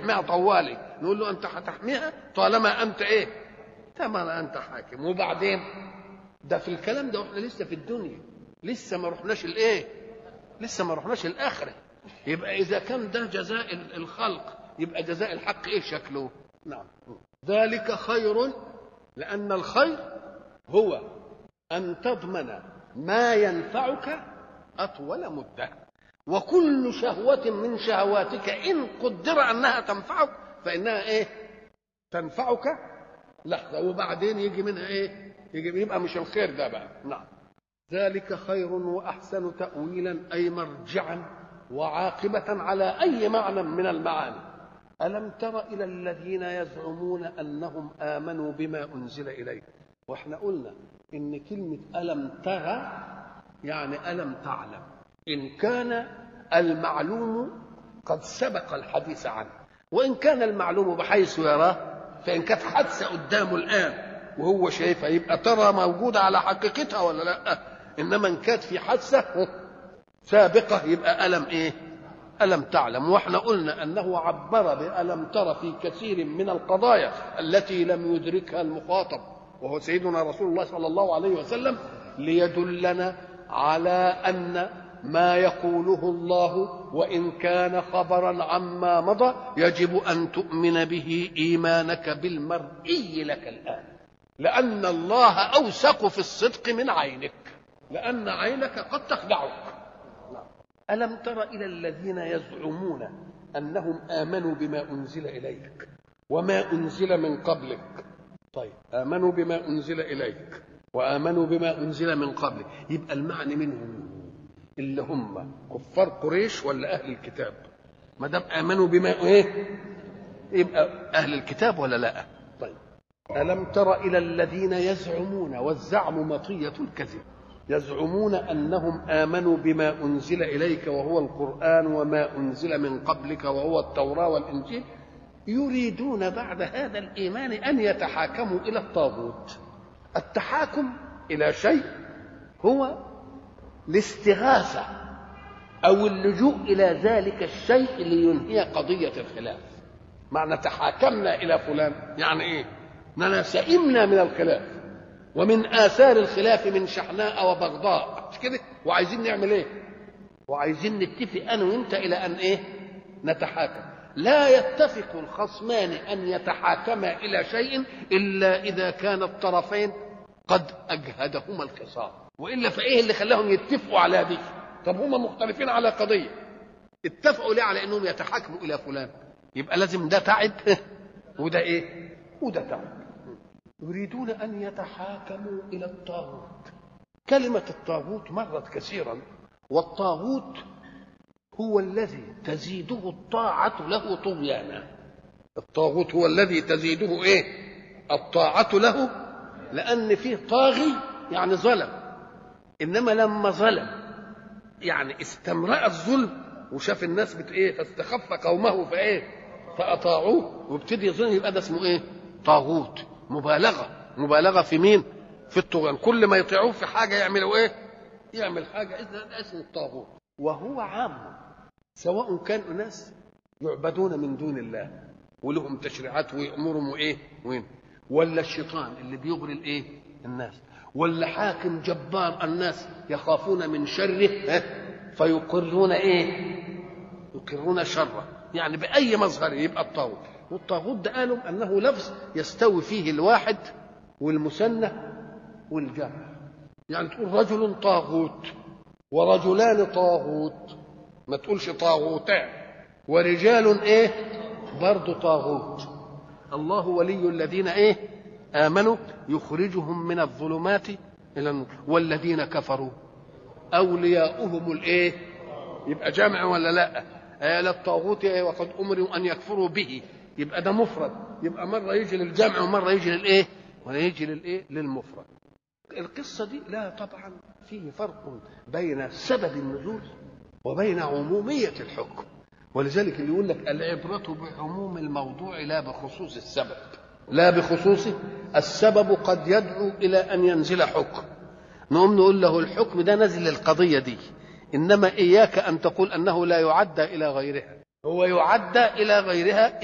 يحميها طوالي نقول له انت هتحميها طالما انت ايه طالما انت حاكم وبعدين ده في الكلام ده واحنا لسه في الدنيا لسه ما رحناش الايه لسه ما رحناش الاخره يبقى اذا كان ده جزاء الخلق يبقى جزاء الحق ايه شكله نعم ذلك خير لان الخير هو ان تضمن ما ينفعك اطول مده وكل شهوه من شهواتك ان قدر انها تنفعك فانها ايه تنفعك لحظه وبعدين يجي منها ايه يجي يبقى مش الخير ده بقى نعم ذلك خير واحسن تاويلا اي مرجعا وعاقبه على اي معنى من المعاني الم تر الى الذين يزعمون انهم امنوا بما انزل اليك واحنا قلنا ان كلمه الم ترى يعني الم تعلم ان كان المعلوم قد سبق الحديث عنه وان كان المعلوم بحيث يراه فان كانت حادثه قدامه الان وهو شايفها يبقى ترى موجوده على حقيقتها ولا لا انما ان كانت في حادثه سابقه يبقى الم ايه الم تعلم واحنا قلنا انه عبر بالم ترى في كثير من القضايا التي لم يدركها المخاطب وهو سيدنا رسول الله صلى الله عليه وسلم ليدلنا على ان ما يقوله الله وان كان خبرا عما مضى يجب ان تؤمن به ايمانك بالمرئي لك الان لان الله اوثق في الصدق من عينك لان عينك قد تخدعك الم تر الى الذين يزعمون انهم امنوا بما انزل اليك وما انزل من قبلك طيب امنوا بما انزل اليك وامنوا بما انزل من قبلك يبقى المعنى منهم اللي هم كفار قريش ولا اهل الكتاب ما دام امنوا بما ايه يبقى اهل الكتاب ولا لا طيب الم تر الى الذين يزعمون والزعم مطيه الكذب يزعمون انهم امنوا بما انزل اليك وهو القران وما انزل من قبلك وهو التوراه والانجيل يريدون بعد هذا الايمان ان يتحاكموا الى الطاغوت التحاكم الى شيء هو الاستغاثه او اللجوء الى ذلك الشيء لينهي قضيه الخلاف معنى تحاكمنا الى فلان يعني ايه اننا سئمنا من الخلاف ومن اثار الخلاف من شحناء وبغضاء مش كده وعايزين نعمل ايه وعايزين نتفق انا وانت الى ان ايه نتحاكم لا يتفق الخصمان ان يتحاكما الى شيء الا اذا كان الطرفين قد اجهدهما الخصام والا فايه اللي خلاهم يتفقوا على دي طب هما مختلفين على قضيه اتفقوا ليه على انهم يتحاكموا الى فلان يبقى لازم ده تعب وده ايه وده تعب يريدون ان يتحاكموا الى الطاغوت كلمه الطاغوت مرت كثيرا والطاغوت هو الذي تزيده الطاعه له طغيانا الطاغوت هو الذي تزيده ايه الطاعه له لان فيه طاغي يعني ظلم انما لما ظلم يعني استمرأ الظلم وشاف الناس بت ايه فاستخف قومه فايه فاطاعوه وابتدي يظن يبقى ده اسمه ايه طاغوت مبالغه مبالغه في مين في الطغيان كل ما يطيعوه في حاجه يعملوا ايه يعمل حاجه اذا اسمه الطاغوت وهو عام سواء كانوا ناس يعبدون من دون الله ولهم تشريعات ويأمرهم وايه وين ولا الشيطان اللي بيغري الايه الناس ولا حاكم جبار الناس يخافون من شره فيقرون ايه يقرون شره يعني باي مظهر يبقى الطاغوت والطاغوت ده قالوا انه لفظ يستوي فيه الواحد والمثنى والجمع يعني تقول رجل طاغوت ورجلان طاغوت ما تقولش طاغوتان ورجال ايه برضه طاغوت الله ولي الذين ايه امنوا يخرجهم من الظلمات الى النور والذين كفروا اولياؤهم الايه يبقى جمع ولا لا آل الطاغوت وقد امروا ان يكفروا به يبقى ده مفرد يبقى مره يجي للجمع ومره يجي للايه ولا يجي للايه للمفرد القصه دي لا طبعا فيه فرق بين سبب النزول وبين عموميه الحكم ولذلك اللي يقول لك العبره بعموم الموضوع لا بخصوص السبب لا بخصوص السبب قد يدعو الى ان ينزل حكم نقوم نقول له الحكم ده نزل للقضيه دي انما اياك ان تقول انه لا يعدى الى غيرها هو يعدى الى غيرها